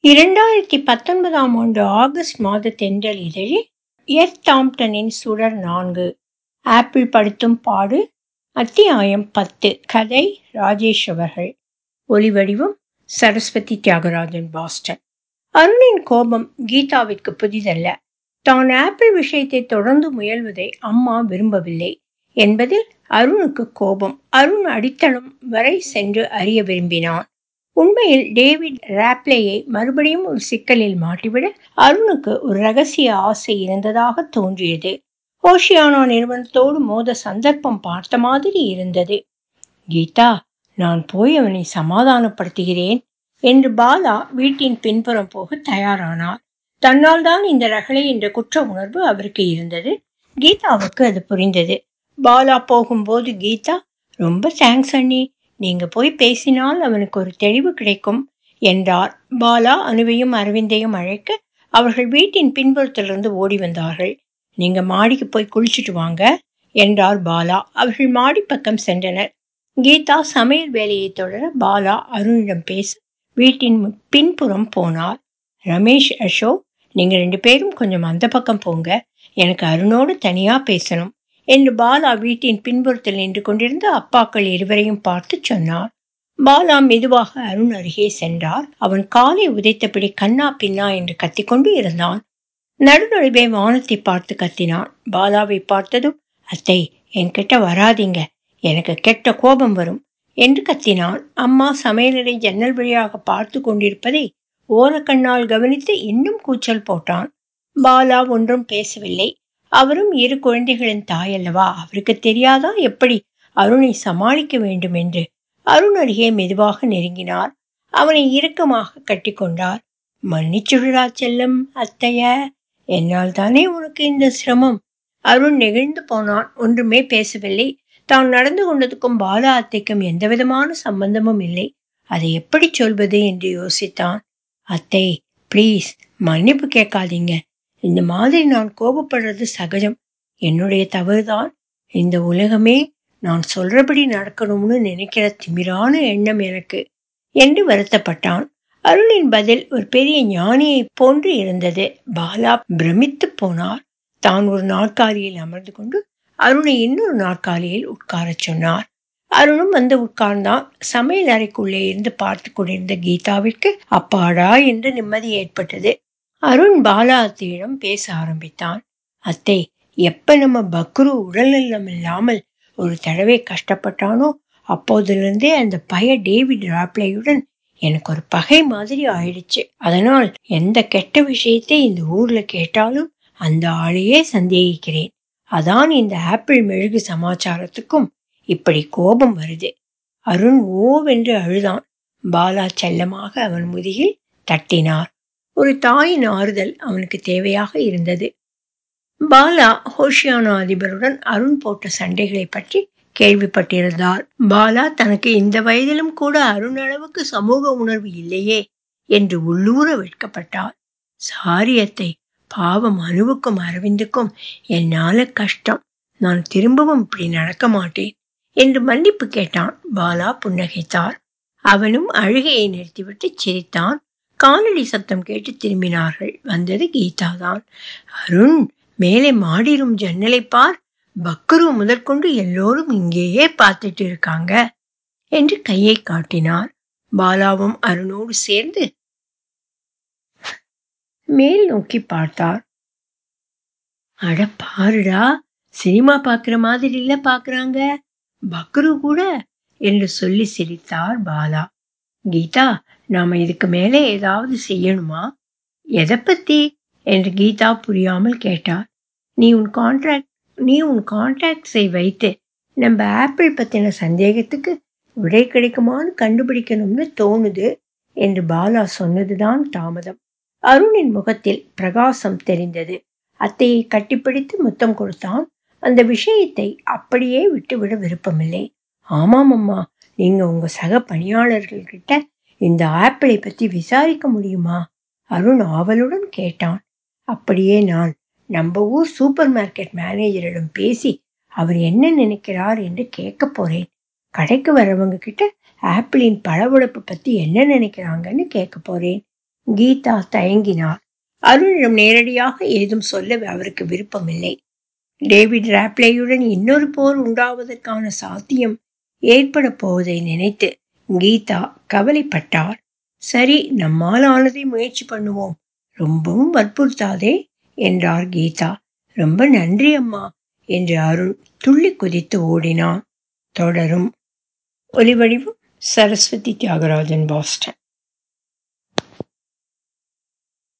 இரண்டாயிரத்தி பத்தொன்பதாம் ஆண்டு ஆகஸ்ட் மாத தென்றல் இதழில் எர்த் தாம்ப்டனின் சுடர் நான்கு ஆப்பிள் படுத்தும் பாடு அத்தியாயம் பத்து கதை ராஜேஷ் அவர்கள் ஒலிவடிவம் சரஸ்வதி தியாகராஜன் பாஸ்டன் அருணின் கோபம் கீதாவிற்கு புதிதல்ல தான் ஆப்பிள் விஷயத்தை தொடர்ந்து முயல்வதை அம்மா விரும்பவில்லை என்பதில் அருணுக்கு கோபம் அருண் அடித்தளம் வரை சென்று அறிய விரும்பினான் உண்மையில் டேவிட் ராப்லேயை மறுபடியும் ஒரு சிக்கலில் மாட்டிவிட அருணுக்கு ஒரு ரகசிய ஆசை இருந்ததாக தோன்றியது ஓஷியானா நிறுவனத்தோடு மோத சந்தர்ப்பம் பார்த்த மாதிரி இருந்தது கீதா நான் போய் அவனை சமாதானப்படுத்துகிறேன் என்று பாலா வீட்டின் பின்புறம் போக தயாரானார் தன்னால் தான் இந்த ரகளை என்ற குற்ற உணர்வு அவருக்கு இருந்தது கீதாவுக்கு அது புரிந்தது பாலா போகும்போது கீதா ரொம்ப தேங்க்ஸ் அண்ணி நீங்க போய் பேசினால் அவனுக்கு ஒரு தெளிவு கிடைக்கும் என்றார் பாலா அனுவையும் அரவிந்தையும் அழைக்க அவர்கள் வீட்டின் பின்புறத்திலிருந்து ஓடி வந்தார்கள் நீங்க மாடிக்கு போய் குளிச்சுட்டு வாங்க என்றார் பாலா அவர்கள் மாடி பக்கம் சென்றனர் கீதா சமையல் வேலையை தொடர பாலா அருணிடம் பேச வீட்டின் பின்புறம் போனார் ரமேஷ் அசோக் நீங்க ரெண்டு பேரும் கொஞ்சம் அந்த பக்கம் போங்க எனக்கு அருணோடு தனியா பேசணும் என்று பாலா வீட்டின் பின்புறத்தில் நின்று கொண்டிருந்த அப்பாக்கள் இருவரையும் பார்த்து சொன்னார் பாலா மெதுவாக அருண் அருகே சென்றார் அவன் காலை உதைத்தபடி கண்ணா பின்னா என்று கத்திக்கொண்டு இருந்தான் நடுநடுவே வானத்தை பார்த்து கத்தினான் பாலாவை பார்த்ததும் அத்தை என்கிட்ட வராதீங்க எனக்கு கெட்ட கோபம் வரும் என்று கத்தினான் அம்மா சமையலறை ஜன்னல் வழியாக பார்த்து கொண்டிருப்பதை ஓரக்கண்ணால் கவனித்து இன்னும் கூச்சல் போட்டான் பாலா ஒன்றும் பேசவில்லை அவரும் இரு குழந்தைகளின் தாயல்லவா அவருக்கு தெரியாதா எப்படி அருணை சமாளிக்க வேண்டும் என்று அருண் அருகே மெதுவாக நெருங்கினார் அவனை இறுக்கமாக கட்டிக்கொண்டார் மன்னிச்சுடுடா செல்லம் அத்தைய என்னால் தானே உனக்கு இந்த சிரமம் அருண் நெகிழ்ந்து போனான் ஒன்றுமே பேசவில்லை தான் நடந்து கொண்டதுக்கும் பாலா அத்தைக்கும் எந்த விதமான சம்பந்தமும் இல்லை அதை எப்படி சொல்வது என்று யோசித்தான் அத்தை ப்ளீஸ் மன்னிப்பு கேட்காதீங்க இந்த மாதிரி நான் கோபப்படுறது சகஜம் என்னுடைய தவறுதான் இந்த உலகமே நான் சொல்றபடி நடக்கணும்னு நினைக்கிற திமிரான எண்ணம் எனக்கு என்று வருத்தப்பட்டான் அருணின் பதில் ஒரு பெரிய ஞானியை போன்று இருந்தது பாலா பிரமித்து போனார் தான் ஒரு நாற்காலியில் அமர்ந்து கொண்டு அருணை இன்னொரு நாற்காலியில் உட்காரச் சொன்னார் அருணும் வந்து உட்கார்ந்தான் சமையல் அறைக்குள்ளே இருந்து பார்த்து கொண்டிருந்த கீதாவிற்கு அப்பாடா என்று நிம்மதி ஏற்பட்டது அருண் பாலா அத்தையிடம் பேச ஆரம்பித்தான் அத்தை எப்ப நம்ம பக்ரு உடல்நலம் இல்லாமல் ஒரு தடவை கஷ்டப்பட்டானோ அப்போதிலிருந்தே அந்த பய டேவிட் ராப்லேயுடன் எனக்கு ஒரு பகை மாதிரி ஆயிடுச்சு அதனால் எந்த கெட்ட விஷயத்தை இந்த ஊர்ல கேட்டாலும் அந்த ஆளையே சந்தேகிக்கிறேன் அதான் இந்த ஆப்பிள் மெழுகு சமாச்சாரத்துக்கும் இப்படி கோபம் வருது அருண் ஓவென்று அழுதான் பாலா செல்லமாக அவன் முதுகில் தட்டினார் ஒரு தாயின் ஆறுதல் அவனுக்கு தேவையாக இருந்தது பாலா ஹோஷியானா அதிபருடன் அருண் போட்ட சண்டைகளை பற்றி கேள்விப்பட்டிருந்தார் பாலா தனக்கு இந்த வயதிலும் கூட அருண் அளவுக்கு சமூக உணர்வு இல்லையே என்று உள்ளூர வெட்கப்பட்டார் சாரியத்தை பாவம் அணுவுக்கும் அரவிந்துக்கும் என்னால கஷ்டம் நான் திரும்பவும் இப்படி நடக்க மாட்டேன் என்று மன்னிப்பு கேட்டான் பாலா புன்னகைத்தார் அவனும் அழுகையை நிறுத்திவிட்டு சிரித்தான் காலடி சத்தம் கேட்டு திரும்பினார்கள் வந்தது கீதாதான் அருண் மேலே மாடிரும் ஜன்னலை பார் பக்ரு முதற்கொண்டு எல்லோரும் இங்கேயே பார்த்துட்டு இருக்காங்க என்று கையை காட்டினார் பாலாவும் அருணோடு சேர்ந்து மேல் நோக்கி பார்த்தார் அட பாருடா சினிமா பாக்குற மாதிரி இல்ல பாக்குறாங்க பக்ரு கூட என்று சொல்லி சிரித்தார் பாலா கீதா நாம இதுக்கு மேலே ஏதாவது செய்யணுமா எதை பத்தி என்று கீதா புரியாமல் கேட்டார் நீ உன் கான்ட்ராக்ட் நீ உன் கான்டாக்ட்ஸை வைத்து நம்ம ஆப்பிள் பத்தின சந்தேகத்துக்கு விடை கிடைக்குமான்னு கண்டுபிடிக்கணும்னு தோணுது என்று பாலா சொன்னதுதான் தாமதம் அருணின் முகத்தில் பிரகாசம் தெரிந்தது அத்தையை கட்டிப்பிடித்து முத்தம் கொடுத்தான் அந்த விஷயத்தை அப்படியே விட்டுவிட விருப்பமில்லை ஆமாம் அம்மா நீங்க உங்க சக பணியாளர்கள்கிட்ட இந்த ஆப்பிளை பத்தி விசாரிக்க முடியுமா அருண் ஆவலுடன் கேட்டான் அப்படியே நான் நம்ம ஊர் சூப்பர் மார்க்கெட் மேனேஜரிடம் பேசி அவர் என்ன நினைக்கிறார் என்று கேட்க போறேன் கடைக்கு வரவங்க கிட்ட ஆப்பிளின் பளபளப்பு பத்தி என்ன நினைக்கிறாங்கன்னு கேட்க போறேன் கீதா தயங்கினார் அருணிடம் நேரடியாக ஏதும் சொல்ல அவருக்கு விருப்பமில்லை டேவிட் ராப்லேயுடன் இன்னொரு போர் உண்டாவதற்கான சாத்தியம் ஏற்பட போவதை நினைத்து கீதா கவலைப்பட்டார் சரி நம்மால் ஆனதை முயற்சி பண்ணுவோம் ரொம்பவும் வற்புறுத்தாதே என்றார் கீதா ரொம்ப நன்றி அம்மா என்று அருண் துள்ளி குதித்து ஓடினான் தொடரும் ஒலிவடிவம் சரஸ்வதி தியாகராஜன் பாஸ்டன்